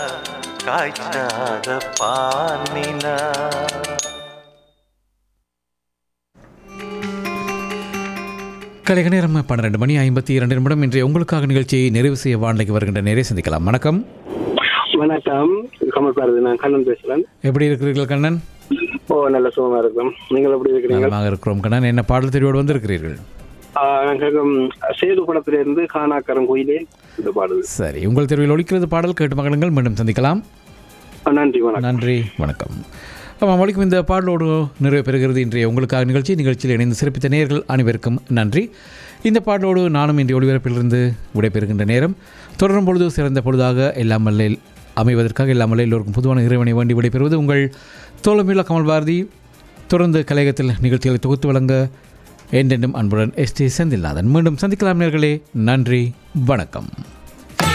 காய்ச்சாத பானினா கலைக நேரம் பன்னிரெண்டு மணி ஐம்பத்தி இரண்டு நிமிடம் இன்றைய உங்களுக்காக நிகழ்ச்சியை நிறைவு செய்ய வானிலைக்கு வருகின்ற நேரே சந்திக்கலாம் வணக்கம் வணக்கம் கமல் பாரதி நான் கண்ணன் பேசுறேன் எப்படி இருக்கிறீர்கள் கண்ணன் ஓ நல்ல சுகமா இருக்கும் நீங்கள் எப்படி இருக்கிறீங்க நலமாக இருக்கிறோம் கண்ணன் என்ன பாடல் தெரிவோடு வந்திருக்கிறீர்கள் ஆஹ் நான் கேட்கும் சேது படத்துல இருந்து காணாக்கரம் கோயிலே இந்த பாடுது சரி உங்கள் தெருவில் ஒழிக்கிறது பாடல் கேட்டு மகளுங்கள் மீண்டும் சந்திக்கலாம் ஆஹ் நன்றி வணக்கம் நன்றி வணக்கம் ஆமாம் ஒழிக்கும் இந்த பாடலோடு நிறைவு பெறுகிறது இன்றைய உங்களுக்காக நிகழ்ச்சி நிகழ்ச்சியில் இணைந்து சிறப்பித்த நேயர்கள் அனைவருக்கும் நன்றி இந்த பாடலோடு நானும் இன்றைய ஒளிபரப்பிலிருந்து விடைபெறுகின்ற நேரம் தொடரும் பொழுது சிறந்த பொழுதாக எல்லாம் வல்ல அமைவதற்காக எல்லாம் வல்ல எல்லோருக்கும் பொதுவான இறைவனை வேண்டி விடைபெறுவது உங்கள் தோழமையுள்ள கமல் பாரதி தொடர்ந்து கலையகத்தில் நிகழ்ச்சிகளை தொகுத்து வழங்க என்றென்றும் அன்புடன் எஸ் டி செந்தில்நாதன் மீண்டும் சந்திக்கலாம் நேர்களே நன்றி வணக்கம்